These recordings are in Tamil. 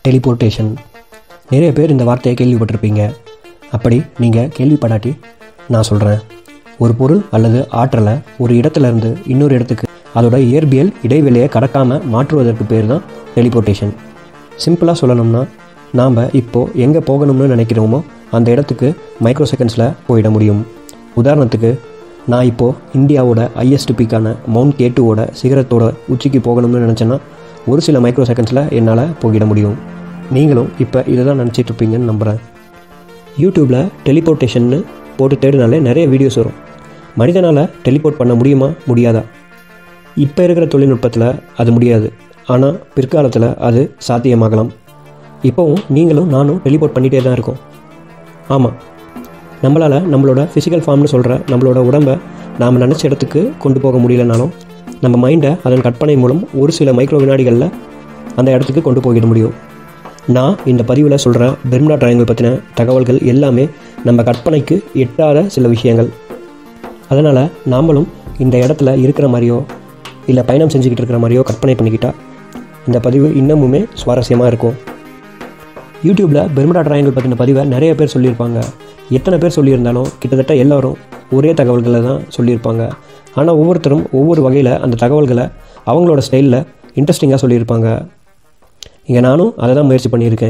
டெலிபோர்ட்டேஷன் நிறைய பேர் இந்த வார்த்தையை கேள்விப்பட்டிருப்பீங்க அப்படி நீங்கள் கேள்விப்படாட்டி நான் சொல்கிறேன் ஒரு பொருள் அல்லது ஆற்றலை ஒரு இடத்துல இருந்து இன்னொரு இடத்துக்கு அதோட இயற்பியல் இடைவெளியை கடக்காமல் மாற்றுவதற்கு பேர் தான் டெலிபோர்ட்டேஷன் சிம்பிளாக சொல்லணும்னா நாம் இப்போது எங்கே போகணும்னு நினைக்கிறோமோ அந்த இடத்துக்கு மைக்ரோ செகண்ட்ஸில் போயிட முடியும் உதாரணத்துக்கு நான் இப்போது இந்தியாவோட ஹையஸ்ட் பீக்கான மவுண்ட் கேட்டுவோட சிகரத்தோட உச்சிக்கு போகணும்னு நினச்சேன்னா ஒரு சில மைக்ரோ செகண்ட்ஸில் என்னால் போயிட முடியும் நீங்களும் இப்போ இதை தான் நினச்சிட்டு இருப்பீங்கன்னு நம்புகிறேன் யூடியூப்பில் டெலிபோர்ட்டேஷன்னு போட்டு தேடினாலே நிறைய வீடியோஸ் வரும் மனிதனால் டெலிபோர்ட் பண்ண முடியுமா முடியாதா இப்போ இருக்கிற தொழில்நுட்பத்தில் அது முடியாது ஆனால் பிற்காலத்தில் அது சாத்தியமாகலாம் இப்போவும் நீங்களும் நானும் டெலிபோர்ட் பண்ணிகிட்டே தான் இருக்கோம் ஆமாம் நம்மளால் நம்மளோட ஃபிசிக்கல் ஃபார்ம்னு சொல்கிற நம்மளோட உடம்பை நாம் நினச்ச இடத்துக்கு கொண்டு போக முடியலனாலும் நம்ம மைண்டை அதன் கற்பனை மூலம் ஒரு சில மைக்ரோ வினாடிகளில் அந்த இடத்துக்கு கொண்டு போயிட முடியும் நான் இந்த பதிவில் சொல்கிற பெர்முடா ட்ரையாங்கிள் பற்றின தகவல்கள் எல்லாமே நம்ம கற்பனைக்கு எட்டாத சில விஷயங்கள் அதனால் நாமளும் இந்த இடத்துல இருக்கிற மாதிரியோ இல்லை பயணம் செஞ்சுக்கிட்டு இருக்கிற மாதிரியோ கற்பனை பண்ணிக்கிட்டா இந்த பதிவு இன்னமுமே சுவாரஸ்யமாக இருக்கும் யூடியூப்பில் பெர்முடா ட்ரையாங்கிள் பற்றின பதிவை நிறைய பேர் சொல்லியிருப்பாங்க எத்தனை பேர் சொல்லியிருந்தாலும் கிட்டத்தட்ட எல்லாரும் ஒரே தகவல்களை தான் சொல்லியிருப்பாங்க ஆனால் ஒவ்வொருத்தரும் ஒவ்வொரு வகையில் அந்த தகவல்களை அவங்களோட ஸ்டைலில் இன்ட்ரெஸ்டிங்காக சொல்லியிருப்பாங்க இங்கே நானும் அதை தான் முயற்சி பண்ணியிருக்கேன்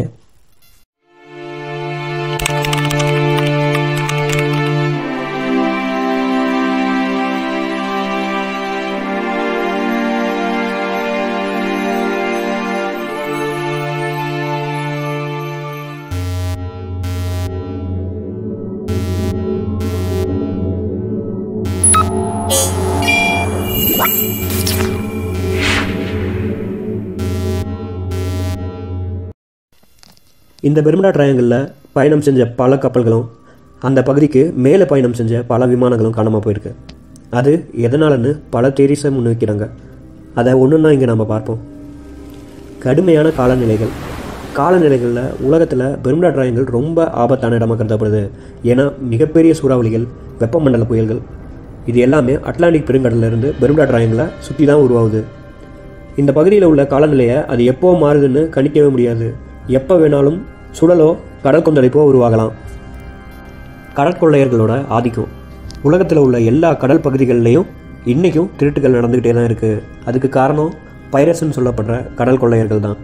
இந்த பெர்முடா ட்ரையாங்கிளில் பயணம் செஞ்ச பல கப்பல்களும் அந்த பகுதிக்கு மேலே பயணம் செஞ்ச பல விமானங்களும் காணாமல் போயிருக்கு அது எதனாலன்னு பல தேரிஸை முன்வைக்கிறாங்க அதை ஒன்றுன்னா இங்கே நம்ம பார்ப்போம் கடுமையான காலநிலைகள் காலநிலைகளில் உலகத்தில் பெர்முடா ட்ரையாங்கிள் ரொம்ப ஆபத்தான இடமாக கருதப்படுது ஏன்னா மிகப்பெரிய சூறாவளிகள் வெப்பமண்டல புயல்கள் இது எல்லாமே அட்லாண்டிக் பெருங்கடல்ல இருந்து பெர்முடா ட்ரையாங்கிளை சுற்றி தான் உருவாகுது இந்த பகுதியில் உள்ள காலநிலையை அது எப்போ மாறுதுன்னு கணிக்கவே முடியாது எப்போ வேணாலும் சுழலோ கடல் கொந்தளிப்போ உருவாகலாம் கடற்கொள்ளையர்களோட ஆதிக்கம் உலகத்தில் உள்ள எல்லா கடல் பகுதிகளிலையும் இன்றைக்கும் திருட்டுகள் நடந்துக்கிட்டே தான் இருக்குது அதுக்கு காரணம் பைரஸ்ன்னு சொல்லப்படுற கடல் கொள்ளையர்கள் தான்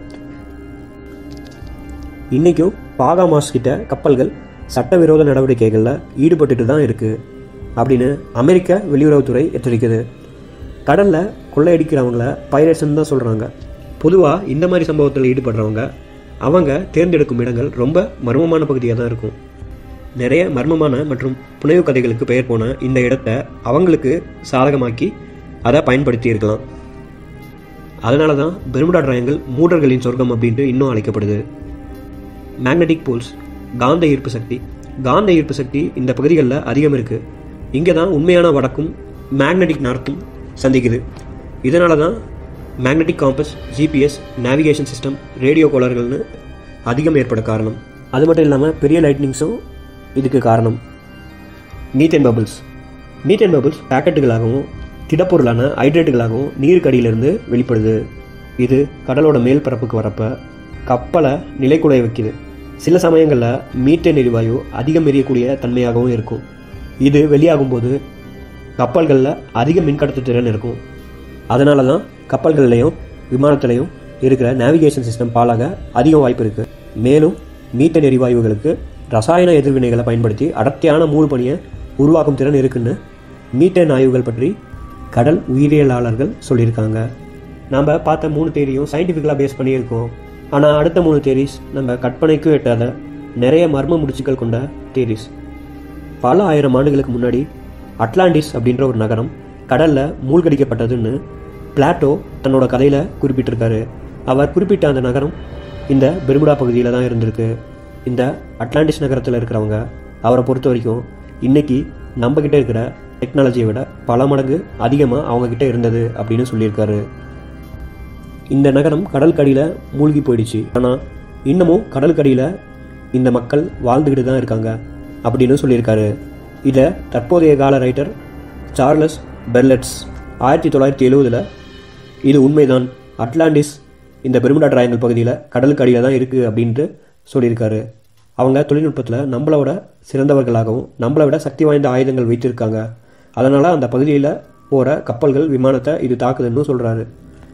இன்றைக்கும் பாகாமாஸ் கிட்ட கப்பல்கள் சட்டவிரோத நடவடிக்கைகளில் ஈடுபட்டுட்டு தான் இருக்குது அப்படின்னு அமெரிக்க வெளியுறவுத்துறை எச்சரிக்குது கடலில் கொள்ளையடிக்கிறவங்கள பைரட்ஸ்ன்னு தான் சொல்கிறாங்க பொதுவாக இந்த மாதிரி சம்பவத்தில் ஈடுபடுறவங்க அவங்க தேர்ந்தெடுக்கும் இடங்கள் ரொம்ப மர்மமான பகுதியாக தான் இருக்கும் நிறைய மர்மமான மற்றும் புனைவு கதைகளுக்கு பெயர் போன இந்த இடத்த அவங்களுக்கு சாதகமாக்கி அதை பயன்படுத்தி இருக்கலாம் அதனால தான் பெர்முடா ட்ரையாங்கிள் மூடர்களின் சொர்க்கம் அப்படின்ட்டு இன்னும் அழைக்கப்படுது மேக்னெட்டிக் போல்ஸ் காந்த ஈர்ப்பு சக்தி காந்த ஈர்ப்பு சக்தி இந்த பகுதிகளில் அதிகம் இருக்குது இங்கே தான் உண்மையான வடக்கும் மேக்னெட்டிக் நார்த்தும் சந்திக்குது இதனால தான் magnetic compass GPS navigation system radio கோளர்கள்னு அதிகம் ஏற்பட காரணம் அது மட்டும் இல்லாமல் பெரிய லைட்னிங்ஸும் இதுக்கு காரணம் மீத்தேன் பபிள்ஸ் மீத்தேன் பபிள்ஸ் பேக்கெட்டுகளாகவும் திடப்பொருளான ஹைட்ரேட்டுகளாகவும் நீருக்கு அடியிலிருந்து வெளிப்படுது இது கடலோட மேல் பரப்புக்கு வரப்ப கப்பலை நிலைக்குலைய வைக்குது சில சமயங்களில் மீத்தேன் எரிவாயு அதிகம் எரியக்கூடிய தன்மையாகவும் இருக்கும் இது வெளியாகும்போது கப்பல்களில் அதிக மின்கடத்து திறன் இருக்கும் அதனால தான் கப்பல்கள்லையும் விமானத்திலையும் இருக்கிற நேவிகேஷன் சிஸ்டம் பாலாக அதிக வாய்ப்பு இருக்குது மேலும் மீத்தேன் எரிவாயுகளுக்கு ரசாயன எதிர்வினைகளை பயன்படுத்தி அடர்த்தியான மூல் பணியை உருவாக்கும் திறன் இருக்குன்னு மீத்தேன் ஆய்வுகள் பற்றி கடல் உயிரியலாளர்கள் சொல்லியிருக்காங்க நாம் பார்த்த மூணு தேரியும் சயின்டிஃபிக்கலாக பேஸ் பண்ணியிருக்கோம் ஆனால் அடுத்த மூணு தேரிஸ் நம்ம கற்பனைக்கும் எட்டாத நிறைய மர்ம முடிச்சுக்கள் கொண்ட தேரிஸ் பல ஆயிரம் ஆண்டுகளுக்கு முன்னாடி அட்லாண்டிஸ் அப்படின்ற ஒரு நகரம் கடலில் மூழ்கடிக்கப்பட்டதுன்னு பிளாட்டோ தன்னோட கதையில் குறிப்பிட்டிருக்காரு அவர் குறிப்பிட்ட அந்த நகரம் இந்த பெர்முடா பகுதியில் தான் இருந்திருக்கு இந்த அட்லாண்டிஸ் நகரத்தில் இருக்கிறவங்க அவரை பொறுத்த வரைக்கும் இன்னைக்கு நம்மக்கிட்ட இருக்கிற டெக்னாலஜியை விட பல மடங்கு அதிகமாக அவங்கக்கிட்ட இருந்தது அப்படின்னு சொல்லியிருக்காரு இந்த நகரம் கடற்கடியில் மூழ்கி போயிடுச்சு ஆனால் இன்னமும் கடற்கடியில் இந்த மக்கள் வாழ்ந்துக்கிட்டு தான் இருக்காங்க அப்படின்னு சொல்லியிருக்காரு இதை தற்போதைய கால ரைட்டர் சார்லஸ் பெர்லெட்ஸ் ஆயிரத்தி தொள்ளாயிரத்தி எழுவதில் இது உண்மைதான் அட்லாண்டிஸ் இந்த பெருமுடா ட்ரையாங்கிள் பகுதியில் கடலுக்கு அடியில் தான் இருக்குது அப்படின்ட்டு சொல்லியிருக்காரு அவங்க தொழில்நுட்பத்தில் நம்மளை விட சிறந்தவர்களாகவும் நம்மளை விட சக்தி வாய்ந்த ஆயுதங்கள் வைத்திருக்காங்க அதனால் அந்த பகுதியில் போகிற கப்பல்கள் விமானத்தை இது தாக்குதுன்னு சொல்கிறாரு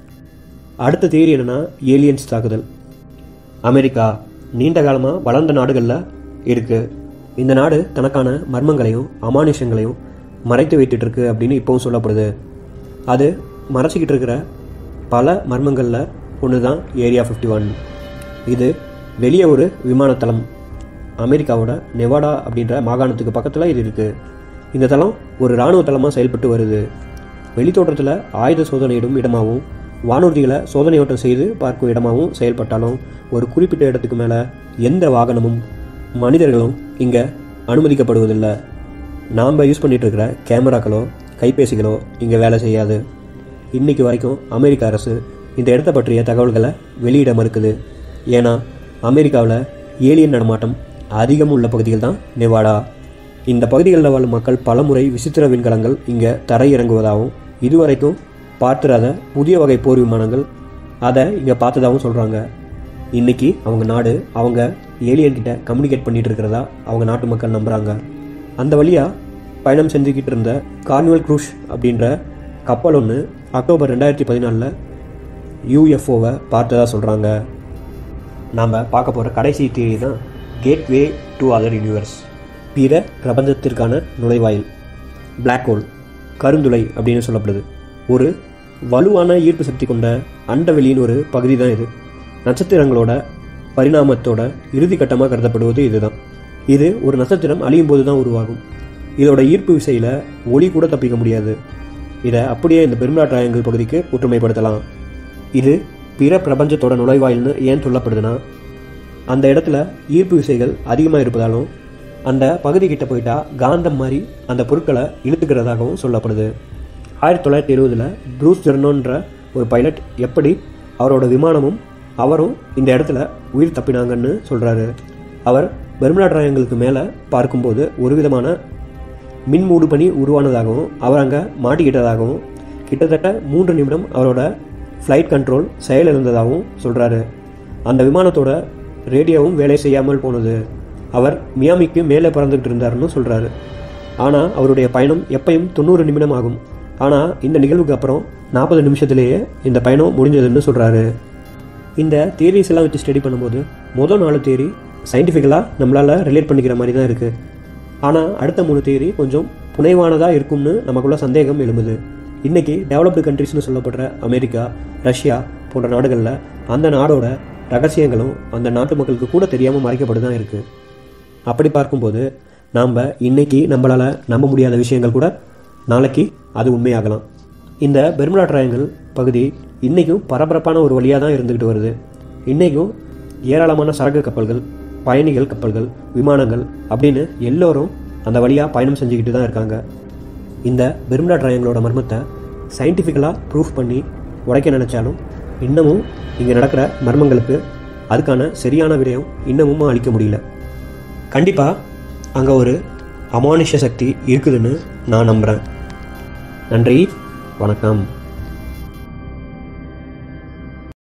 அடுத்த தேதி என்னென்னா ஏலியன்ஸ் தாக்குதல் அமெரிக்கா நீண்ட காலமாக வளர்ந்த நாடுகளில் இருக்குது இந்த நாடு தனக்கான மர்மங்களையும் அமானுஷங்களையும் மறைத்து வைத்துட்டு இருக்கு அப்படின்னு இப்போவும் சொல்லப்படுது அது மறைச்சிக்கிட்டு இருக்கிற பல மர்மங்களில் ஒன்று தான் ஏரியா ஃபிஃப்டி ஒன் இது வெளியே ஒரு விமானத்தளம் அமெரிக்காவோட நெவாடா அப்படின்ற மாகாணத்துக்கு பக்கத்தில் இது இருக்குது இந்த தளம் ஒரு இராணுவ தளமாக செயல்பட்டு வருது வெளித்தோற்றத்தில் ஆயுத சோதனையிடும் இடமாகவும் வானூர்திகளை சோதனையோட்டம் செய்து பார்க்கும் இடமாகவும் செயல்பட்டாலும் ஒரு குறிப்பிட்ட இடத்துக்கு மேலே எந்த வாகனமும் மனிதர்களும் இங்கே அனுமதிக்கப்படுவதில்லை நாம் யூஸ் பண்ணிட்டு இருக்கிற கேமராக்களோ கைபேசிகளோ இங்கே வேலை செய்யாது இன்னைக்கு வரைக்கும் அமெரிக்க அரசு இந்த இடத்த பற்றிய தகவல்களை வெளியிட மறுக்குது ஏன்னா அமெரிக்காவில் ஏலியன் நடமாட்டம் அதிகம் உள்ள பகுதிகள் தான் நெவாடா இந்த பகுதிகளில் வாழும் மக்கள் பலமுறை விசித்திர விண்கலங்கள் இங்கே தரையிறங்குவதாகவும் இதுவரைக்கும் பார்த்திராத புதிய வகை போர் விமானங்கள் அதை இங்கே பார்த்ததாகவும் சொல்கிறாங்க இன்னைக்கு அவங்க நாடு அவங்க ஏலியன் கிட்ட கம்யூனிகேட் பண்ணிட்டு இருக்கிறதா அவங்க நாட்டு மக்கள் நம்புகிறாங்க அந்த வழியாக பயணம் செஞ்சுக்கிட்டு இருந்த கார்னிவல் க்ரூஷ் அப்படின்ற கப்பல் ஒன்று அக்டோபர் ரெண்டாயிரத்தி பதினாலில் யூஎஃப்ஓவை பார்த்ததா சொல்கிறாங்க நாம் பார்க்க போகிற கடைசி தியரி தான் கேட்வே டு அதர் யூனிவர்ஸ் பிற பிரபஞ்சத்திற்கான நுழைவாயில் Black ஹோல் கருந்துளை அப்படின்னு சொல்லப்படுது ஒரு வலுவான ஈர்ப்பு சக்தி கொண்ட அண்டவெளியின் ஒரு பகுதி தான் இது நட்சத்திரங்களோட பரிணாமத்தோட இறுதி கட்டமாக கருதப்படுவது இதுதான் இது ஒரு நட்சத்திரம் அழியும் போது தான் உருவாகும் இதோட ஈர்ப்பு விசையில் ஒளி கூட தப்பிக்க முடியாது இதை அப்படியே இந்த பெருமிழா ட்ரையாங்கிள் பகுதிக்கு ஒற்றுமைப்படுத்தலாம் இது பிற பிரபஞ்சத்தோட நுழைவாயில்னு ஏன் சொல்லப்படுதுன்னா அந்த இடத்துல ஈர்ப்பு விசைகள் அதிகமாக இருப்பதாலும் அந்த பகுதி கிட்ட போயிட்டா காந்தம் மாதிரி அந்த பொருட்களை இழுத்துக்கிறதாகவும் சொல்லப்படுது ஆயிரத்தி தொள்ளாயிரத்தி எழுபதில் ப்ரூஸ் ஜெர்னோன்ற ஒரு பைலட் எப்படி அவரோட விமானமும் அவரும் இந்த இடத்துல உயிர் தப்பினாங்கன்னு சொல்கிறாரு அவர் பெர்முடா ட்ரையாங்கிளுக்கு மேலே பார்க்கும்போது ஒரு விதமான மின்மூடு பனி உருவானதாகவும் அவர் அங்கே மாட்டிக்கிட்டதாகவும் கிட்டத்தட்ட மூன்று நிமிடம் அவரோட ஃப்ளைட் கண்ட்ரோல் செயலிழந்ததாகவும் சொல்கிறாரு அந்த விமானத்தோட ரேடியோவும் வேலை செய்யாமல் போனது அவர் மியாமிக்கு மேலே பறந்துகிட்டு இருந்தாருன்னு சொல்கிறாரு ஆனால் அவருடைய பயணம் எப்பயும் தொண்ணூறு நிமிடம் ஆகும் ஆனால் இந்த நிகழ்வுக்கு அப்புறம் நாற்பது நிமிஷத்துலேயே இந்த பயணம் முடிஞ்சதுன்னு சொல்கிறாரு இந்த தியரிஸ் எல்லாம் வச்சு ஸ்டடி பண்ணும்போது முதல் நாலு தியரி சயின்டிஃபிக்கலாக நம்மளால் ரிலேட் பண்ணிக்கிற மாதிரி தான் இருக்குது ஆனால் அடுத்த மூணு தியரி கொஞ்சம் புனைவானதாக இருக்கும்னு நமக்குள்ள சந்தேகம் எழும்புது இன்றைக்கி டெவலப்டு கண்ட்ரிஸ்னு சொல்லப்படுற அமெரிக்கா ரஷ்யா போன்ற நாடுகளில் அந்த நாடோட ரகசியங்களும் அந்த நாட்டு மக்களுக்கு கூட தெரியாமல் மறைக்கப்பட்டு தான் இருக்குது அப்படி பார்க்கும்போது நாம் இன்னைக்கு நம்மளால் நம்ப முடியாத விஷயங்கள் கூட நாளைக்கு அது உண்மையாகலாம் இந்த பெர்முடா ட்ரையாங்கிள் பகுதி இன்றைக்கும் பரபரப்பான ஒரு வழியாக தான் இருந்துக்கிட்டு வருது இன்றைக்கும் ஏராளமான சரக்கு கப்பல்கள் பயணிகள் கப்பல்கள் விமானங்கள் அப்படின்னு எல்லோரும் அந்த வழியாக பயணம் செஞ்சுக்கிட்டு தான் இருக்காங்க இந்த பெர்முடா ட்ரையாங்கிளோட மர்மத்தை சயின்டிஃபிக்கலாக ப்ரூஃப் பண்ணி உடைக்க நினச்சாலும் இன்னமும் இங்கே நடக்கிற மர்மங்களுக்கு அதுக்கான சரியான விடயம் இன்னமும் அளிக்க முடியல கண்டிப்பாக அங்கே ஒரு அமானுஷ்ய சக்தி இருக்குதுன்னு நான் நம்புகிறேன் நன்றி வணக்கம்